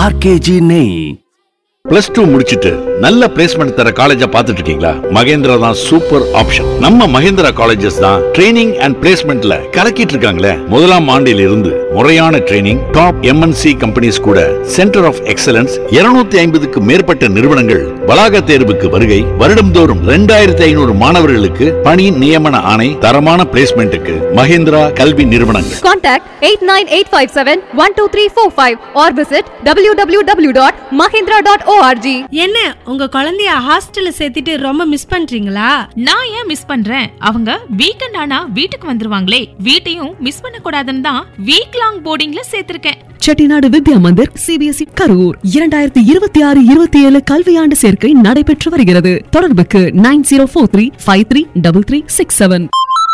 RKG நெய் plus two முடிச்சிட்டு நல்ல பிளேஸ்மெண்ட் தர காலேஜா பார்த்துட்டு இருக்கீங்களா மகேந்திரா தான் சூப்பர் ஆப்ஷன் நம்ம மகேந்திரா காலேஜஸ் தான் ட்ரைனிங் அண்ட் பிளேஸ்மெண்ட்ல கலக்கிட்டு இருக்காங்களே முதலாம் ஆண்டில் இருந்து முறையான ட்ரைனிங் டாப் எம்என்சி கம்பெனிஸ் கூட சென்டர் ஆஃப் எக்ஸலன்ஸ் 250 ஐம்பதுக்கு மேற்பட்ட நிறுவனங்கள் வளாக தேர்வுக்கு வருகை வருடம்தோறும் ரெண்டாயிரத்தி ஐநூறு மாணவர்களுக்கு பணி நியமன ஆணை தரமான பிளேஸ்மெண்ட்டுக்கு மகேந்திரா கல்வி நிறுவனங்கள் Contact 89857-12345 or visit www.mahindra.org. என்ன உங்க குழந்தைய ஹாஸ்டல்ல சேர்த்துட்டு ரொம்ப மிஸ் பண்றீங்களா நான் ஏன் மிஸ் பண்றேன் அவங்க வீக்கெண்ட் ஆனா வீட்டுக்கு வந்துருவாங்களே வீட்டையும் மிஸ் பண்ண கூடாதுன்னு தான் வீக் லாங் போர்டிங்ல சேர்த்திருக்கேன் செட்டிநாடு வித்யா மந்திர் சிபிஎஸ்இ கரூர் இரண்டாயிரத்தி இருபத்தி ஆறு இருபத்தி ஏழு கல்வியாண்டு சேர்க்கை நடைபெற்று வருகிறது தொடர்புக்கு nine zero four three five three double three six seven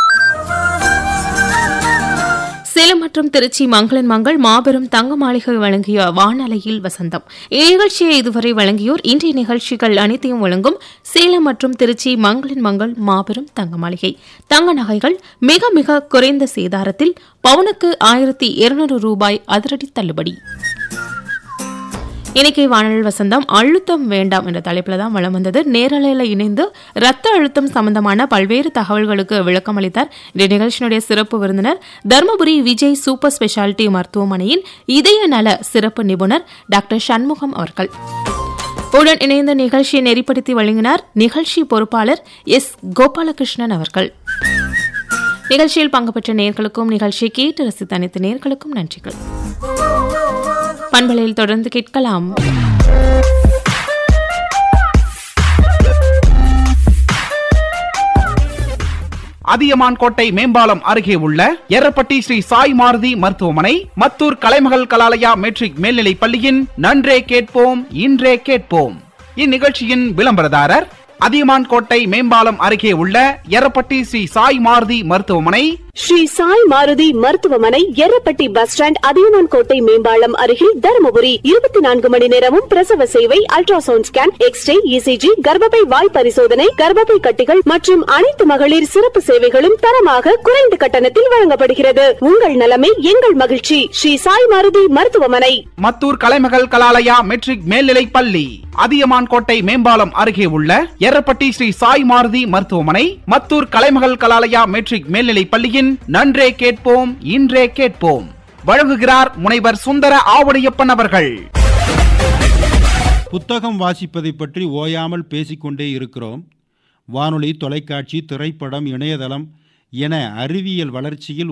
Salem மற்றும் திருச்சி மங்களன் மங்கள் மாபெரும் தங்க மாளிகை வழங்கிய வானலையில் வசந்தம் இந்நிகழ்ச்சியை இதுவரை வழங்கியோர் இன்றைய நிகழ்ச்சிகள் அனைத்தையும் வழங்கும் சேலம் மற்றும் திருச்சி மங்களன் மங்கள் மாபெரும் தங்க மாளிகை தங்க நகைகள் மிக மிக குறைந்த சேதாரத்தில் பவுனுக்கு ஆயிரத்தி இருநூறு ரூபாய் அதிரடி தள்ளுபடி இன்னைக்கு வானல் வசந்தம் அழுத்தம் வேண்டாம் என்ற தலைப்பில் தான் வளம் வந்தது நேரலையில் இணைந்து ரத்த அழுத்தம் சம்பந்தமான பல்வேறு தகவல்களுக்கு விளக்கம் அளித்தார் இந்த நிகழ்ச்சியினுடைய சிறப்பு விருந்தினர் தருமபுரி விஜய் சூப்பர் ஸ்பெஷாலிட்டி மருத்துவமனையின் இதய நல சிறப்பு நிபுணர் டாக்டர் சண்முகம் அவர்கள் உடன் இணைந்த நிகழ்ச்சியை நெறிப்படுத்தி வழங்கினார் நிகழ்ச்சி பொறுப்பாளர் எஸ் கோபாலகிருஷ்ணன் அவர்கள் நிகழ்ச்சியில் பங்கு பெற்ற நேர்களுக்கும் நிகழ்ச்சியை கேட்டு ரசித்த அனைத்து நேர்களுக்கும் நன்றிகள் பண்பலையில் தொடர்ந்து கேட்கலாம் அதியமான் கோட்டை மேம்பாலம் அருகே உள்ள எரப்பட்டி ஸ்ரீ சாய் மாருதி மருத்துவமனை மத்தூர் கலைமகள் கலாலயா மெட்ரிக் மேல்நிலைப் பள்ளியின் நன்றே கேட்போம் இன்றே கேட்போம் இந்நிகழ்ச்சியின் விளம்பரதாரர் அதியமான் கோட்டை மேம்பாலம் அருகே உள்ள எரப்பட்டி ஸ்ரீ சாய் மாருதி மருத்துவமனை ஸ்ரீ சாய் மாருதி மருத்துவமனை எர்ரப்பட்டி பஸ் ஸ்டாண்ட் அதியமான் கோட்டை மேம்பாலம் அருகில் தருமபுரி இருபத்தி நான்கு மணி நேரமும் பிரசவ சேவை அல்ட்ராசவுண்ட் ஸ்கேன் எக்ஸ்ரே இசிஜி கர்ப்பப்பை வாய் பரிசோதனை கர்ப்பப்பை கட்டிகள் மற்றும் அனைத்து மகளிர் சிறப்பு சேவைகளும் தரமாக குறைந்த கட்டணத்தில் வழங்கப்படுகிறது உங்கள் நலமே எங்கள் மகிழ்ச்சி ஸ்ரீ சாய் மாருதி மருத்துவமனை மத்தூர் கலைமகள் கலாலயா மெட்ரிக் மேல்நிலைப் பள்ளி அதியமான் கோட்டை மேம்பாலம் அருகே உள்ள எரப்பட்டி ஸ்ரீ சாய் மாருதி மருத்துவமனை மத்தூர் கலைமகள் கலாலயா மெட்ரிக் மேல்நிலைப் பள்ளியின் நன்றே கேட்போம் இன்றே கேட்போம் வழங்குகிறார் முனைவர் சுந்தர ஆவடியப்பன் அவர்கள் புத்தகம் வாசிப்பதை பற்றி ஓயாமல் பேசிக்கொண்டே இருக்கிறோம் வானொலி தொலைக்காட்சி திரைப்படம் இணையதளம் என அறிவியல் வளர்ச்சியில்